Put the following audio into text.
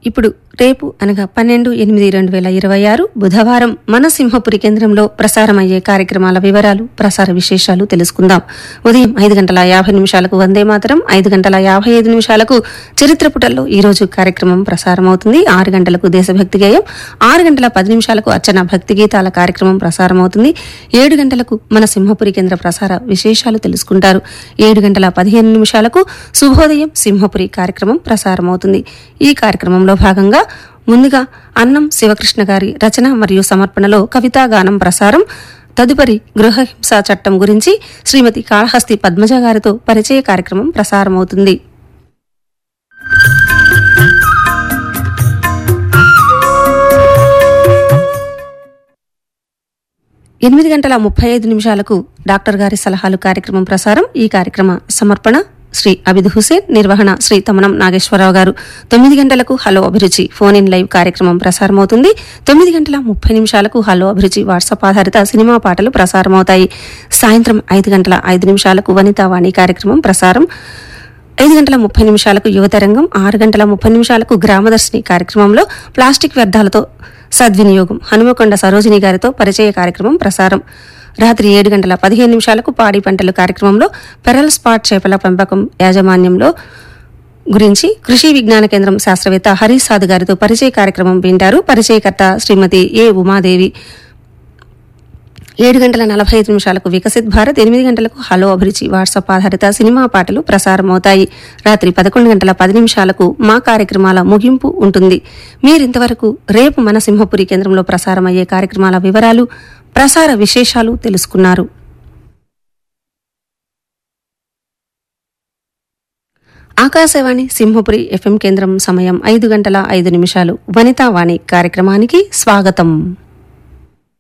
ఇప్పుడు రేపు అనగా పన్నెండు ఎనిమిది రెండు వేల ఇరవై ఆరు బుధవారం మన సింహపురి కేంద్రంలో ప్రసారమయ్యే కార్యక్రమాల వివరాలు ప్రసార విశేషాలు తెలుసుకుందాం ఉదయం ఐదు గంటల యాభై నిమిషాలకు వందే మాతరం ఐదు గంటల యాభై ఐదు నిమిషాలకు చరిత్ర పుటల్లో ఈ రోజు కార్యక్రమం ప్రసారమవుతుంది ఆరు గంటలకు దేశభక్తి గేయం ఆరు గంటల పది నిమిషాలకు అర్చన భక్తి గీతాల కార్యక్రమం ప్రసారమవుతుంది ఏడు గంటలకు మన సింహపురి కేంద్ర ప్రసార విశేషాలు తెలుసుకుంటారు ఏడు గంటల పదిహేను నిమిషాలకు శుభోదయం సింహపురి కార్యక్రమం ప్రసారమవుతుంది ఈ కార్యక్రమంలో భాగంగా ముందుగా అన్నం శివకృష్ణ గారి రచన మరియు సమర్పణలో కవితా గానం ప్రసారం తదుపరి గృహహింసా చట్టం గురించి శ్రీమతి కాళహస్తి పద్మజ గారితో పరిచయ కార్యక్రమం ప్రసారమవుతుంది ఎనిమిది గంటల ముప్పై ఐదు నిమిషాలకు డాక్టర్ గారి సలహాలు కార్యక్రమం ప్రసారం ఈ కార్యక్రమ సమర్పణ శ్రీ అబిద్ హుసేన్ నిర్వహణ శ్రీ తమనం నాగేశ్వరరావు గారు తొమ్మిది గంటలకు హలో అభిరుచి ఫోన్ ఇన్ లైవ్ కార్యక్రమం ప్రసారమవుతుంది తొమ్మిది గంటల ముప్పై నిమిషాలకు హలో అభిరుచి వాట్సాప్ ఆధారిత సినిమా పాటలు ప్రసారమవుతాయి సాయంత్రం ఐదు గంటల ఐదు నిమిషాలకు వనితావాణి కార్యక్రమం ప్రసారం ఐదు గంటల ముప్పై నిమిషాలకు యువతరంగం ఆరు గంటల ముప్పై నిమిషాలకు గ్రామదర్శిని కార్యక్రమంలో ప్లాస్టిక్ వ్యర్థాలతో సద్వినియోగం హనుమకొండ సరోజిని గారితో పరిచయ కార్యక్రమం ప్రసారం రాత్రి ఏడు గంటల పదిహేను నిమిషాలకు పాడి పంటలు కార్యక్రమంలో పెరల్ స్పాట్ చేపల పెంపకం యాజమాన్యంలో గురించి కృషి విజ్ఞాన కేంద్రం శాస్త్రవేత్త హరీష్ సాద్ గారితో పరిచయ కార్యక్రమం వింటారు పరిచయకర్త శ్రీమతి ఏ ఉమాదేవి ఏడు గంటల నలభై ఐదు నిమిషాలకు వికసిత్ భారత్ ఎనిమిది గంటలకు హలో అభిరుచి వాట్సాప్ ఆధారిత సినిమా పాటలు ప్రసారమవుతాయి రాత్రి పదకొండు గంటల పది నిమిషాలకు మా కార్యక్రమాల ముగింపు ఉంటుంది మీరింతవరకు రేపు మన సింహపురి కేంద్రంలో ప్రసారమయ్యే కార్యక్రమాల వివరాలు ప్రసార విశేషాలు తెలుసుకున్నారు ఆకాశవాణి సింహపురి ఎఫ్ఎం కేంద్రం సమయం ఐదు గంటల ఐదు నిమిషాలు వనితావాణి కార్యక్రమానికి స్వాగతం